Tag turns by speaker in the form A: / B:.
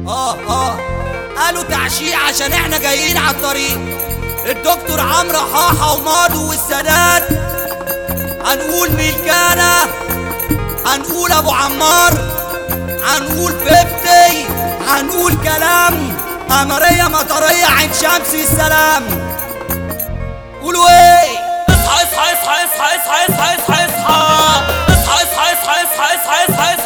A: اه اه قالوا تعشيع عشان احنا جايين على الطريق الدكتور عمرو حاحة وماضو والسادات هنقول ميلكانا هنقول ابو عمار هنقول بيبتي هنقول كلام قمرية مطرية عين شمس السلام قولوا ايه
B: اصحى اصحى اصحى اصحى اصحى اصحى اصحى اصحى اصحى اصحى اصحى اصحى اصحى اصحى